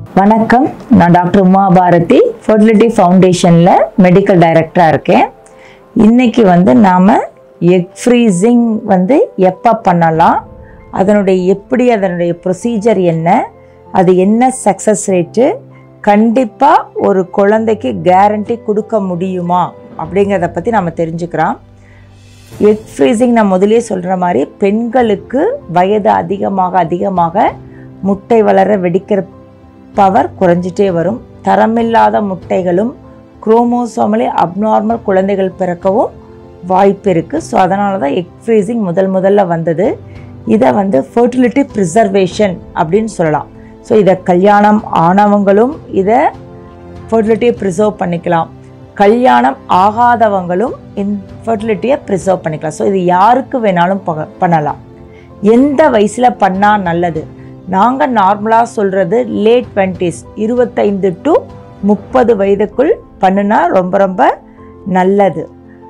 வணக்கம் நான் doctor Uma Bharathi fertility ஃபவுண்டேஷனில் மெடிக்கல் டைரக்டராக இருக்கேன் இன்னைக்கு வந்து நாம் எக் ஃப்ரீசிங் வந்து எப்போ பண்ணலாம் அதனுடைய எப்படி அதனுடைய ப்ரொசீஜர் என்ன அது என்ன சக்ஸஸ் ரேட்டு கண்டிப்பாக ஒரு குழந்தைக்கு கேரண்டி கொடுக்க முடியுமா அப்படிங்கிறத பற்றி நம்ம தெரிஞ்சுக்கிறோம் எக் ஃப்ரீசிங் நான் முதலே சொல்கிற மாதிரி பெண்களுக்கு வயது அதிகமாக அதிகமாக முட்டை வளர வெடிக்கிற பவர் குறைஞ்சிட்டே வரும் தரமில்லாத முட்டைகளும் குரோமோசோமலி அப்நார்மல் குழந்தைகள் பிறக்கவும் வாய்ப்பு இருக்குது ஸோ அதனால தான் எக் ஃப்ரீசிங் முதல் முதல்ல வந்தது இதை வந்து ஃபர்டிலிட்டி ப்ரிசர்வேஷன் அப்படின்னு சொல்லலாம் ஸோ இதை கல்யாணம் ஆனவங்களும் இதை ஃபர்டிலிட்டியை ப்ரிசர்வ் பண்ணிக்கலாம் கல்யாணம் ஆகாதவங்களும் இன்ஃபர்டிலிட்டியை ப்ரிசர்வ் பண்ணிக்கலாம் ஸோ இது யாருக்கு வேணாலும் பக பண்ணலாம் எந்த வயசில் பண்ணால் நல்லது நாங்கள் நார்மலாக சொல்கிறது லேட் டுவெண்ட்டிஸ் இருபத்தைந்து டு முப்பது வயதுக்குள் பண்ணுனா ரொம்ப ரொம்ப நல்லது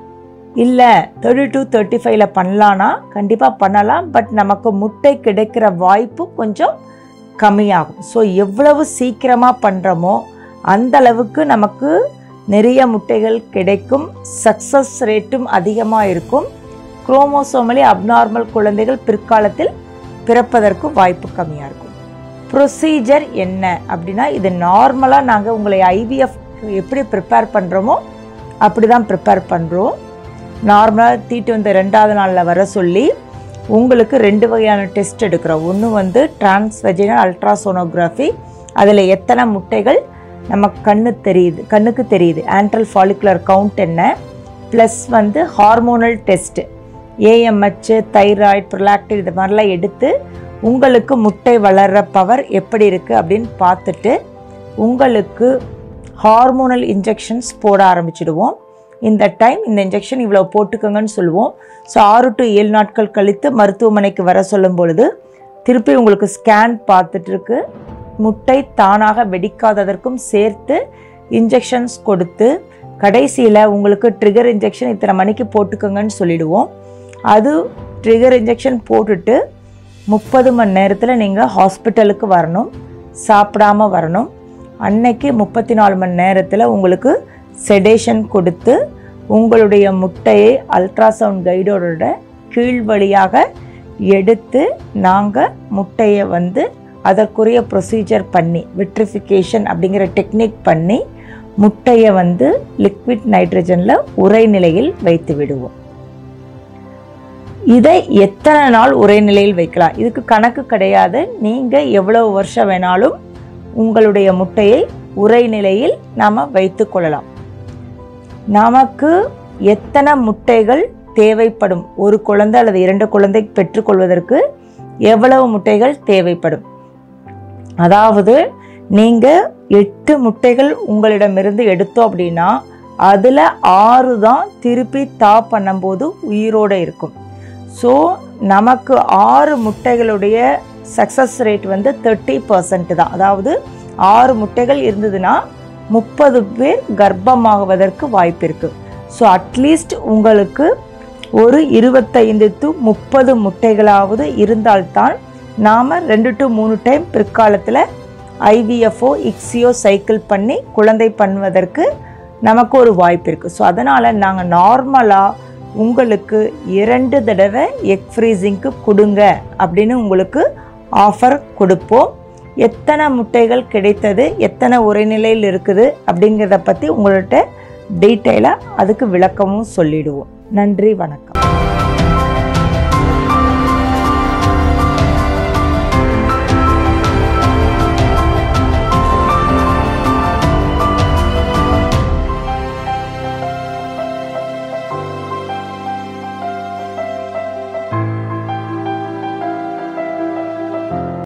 இல்லை தேர்ட்டி டு தேர்ட்டி ஃபைவ்ல பண்ணலான்னா கண்டிப்பாக பண்ணலாம் பட் நமக்கு முட்டை கிடைக்கிற வாய்ப்பு கொஞ்சம் கம்மியாகும் ஸோ எவ்வளவு சீக்கிரமாக பண்ணுறோமோ அந்த அளவுக்கு நமக்கு நிறைய முட்டைகள் கிடைக்கும் சக்ஸஸ் ரேட்டும் அதிகமாக இருக்கும் குரோமோசோமலி அப்நார்மல் குழந்தைகள் பிற்காலத்தில் பிறப்பதற்கு வாய்ப்பு கம்மியாக இருக்கும் ப்ரொசீஜர் என்ன அப்படின்னா இது நார்மலாக நாங்கள் உங்களை ஐவிஎஃப் எப்படி ப்ரிப்பேர் பண்ணுறோமோ அப்படி தான் ப்ரிப்பேர் பண்ணுறோம் நார்மலாக தீட்டு வந்த ரெண்டாவது நாளில் வர சொல்லி உங்களுக்கு ரெண்டு வகையான டெஸ்ட் எடுக்கிறோம் ஒன்று வந்து டிரான்ஸ்வெஜினல் அல்ட்ராசோனோகிராஃபி அதில் எத்தனை முட்டைகள் நம்ம கண்ணு தெரியுது கண்ணுக்கு தெரியுது ஆன்ட்ரல் ஃபாலிகுலர் கவுண்ட் என்ன ப்ளஸ் வந்து hormonal test AMH thyroid prolactin இது மாதிரிலாம் எடுத்து உங்களுக்கு முட்டை வளர்கிற பவர் எப்படி இருக்குது அப்படின்னு பார்த்துட்டு உங்களுக்கு ஹார்மோனல் இன்ஜெக்ஷன்ஸ் போட ஆரம்பிச்சிடுவோம் இந்த டைம் இந்த இன்ஜெக்ஷன் இவ்வளோ போட்டுக்கோங்கன்னு சொல்லுவோம் ஸோ ஆறு டு ஏழு நாட்கள் கழித்து மருத்துவமனைக்கு வர சொல்லும் பொழுது திருப்பி உங்களுக்கு ஸ்கேன் பார்த்துட்டு இருக்கு முட்டை தானாக வெடிக்காததற்கும் சேர்த்து இன்ஜெக்ஷன்ஸ் கொடுத்து கடைசியில் உங்களுக்கு ட்ரிகர் இன்ஜெக்ஷன் இத்தனை மணிக்கு போட்டுக்கோங்கன்னு சொல்லிடுவோம் அது ட்ரிகர் இன்ஜெக்ஷன் போட்டுட்டு முப்பது மணி நேரத்தில் நீங்கள் ஹாஸ்பிட்டலுக்கு வரணும் சாப்பிடாம வரணும் அன்னைக்கு முப்பத்தி நாலு மணி நேரத்தில் உங்களுக்கு செடேஷன் கொடுத்து உங்களுடைய முட்டையை அல்ட்ராசவுண்ட் கைடோட கீழ் வழியாக எடுத்து நாங்கள் முட்டையை வந்து அதற்குரிய ப்ரொசீஜர் பண்ணி விட்ரிஃபிகேஷன் அப்படிங்கிற டெக்னிக் பண்ணி முட்டையை வந்து லிக்விட் நைட்ரஜனில் உரை நிலையில் வைத்து விடுவோம் இதை எத்தனை நாள் உரை நிலையில் வைக்கலாம் இதுக்கு கணக்கு கிடையாது நீங்கள் எவ்வளவு வருஷம் வேணாலும் உங்களுடைய முட்டையை உரை நிலையில் நாம் வைத்து கொள்ளலாம் நமக்கு எத்தனை முட்டைகள் தேவைப்படும் ஒரு குழந்தை அல்லது இரண்டு குழந்தை பெற்றுக்கொள்வதற்கு எவ்வளவு முட்டைகள் தேவைப்படும் அதாவது நீங்கள் எட்டு முட்டைகள் உங்களிடமிருந்து எடுத்தோம் அப்படின்னா அதில் ஆறு தான் திருப்பி தா பண்ணும்போது உயிரோடு இருக்கும் ஸோ நமக்கு ஆறு முட்டைகளுடைய சக்ஸஸ் ரேட் வந்து தேர்ட்டி பர்சன்ட் தான் அதாவது ஆறு முட்டைகள் இருந்ததுன்னா முப்பது பேர் கர்ப்பமாகுவதற்கு வாய்ப்பு இருக்குது ஸோ அட்லீஸ்ட் உங்களுக்கு ஒரு இருபத்தைந்து டு முப்பது முட்டைகளாவது இருந்தால்தான் நாம் ரெண்டு டு மூணு டைம் பிற்காலத்தில் ஐவிஎஃப்ஓ இக்ஸியோ சைக்கிள் பண்ணி குழந்தை பண்ணுவதற்கு நமக்கு ஒரு வாய்ப்பு இருக்குது ஸோ அதனால் நாங்கள் நார்மலாக உங்களுக்கு இரண்டு தடவை எக் ஃப்ரீசிங்க்கு கொடுங்க அப்படின்னு உங்களுக்கு ஆஃபர் கொடுப்போம் எத்தனை முட்டைகள் கிடைத்தது எத்தனை உரைநிலையில் இருக்குது அப்படிங்கிறத பற்றி உங்கள்கிட்ட டீட்டெயிலாக அதுக்கு விளக்கமும் சொல்லிடுவோம் நன்றி வணக்கம்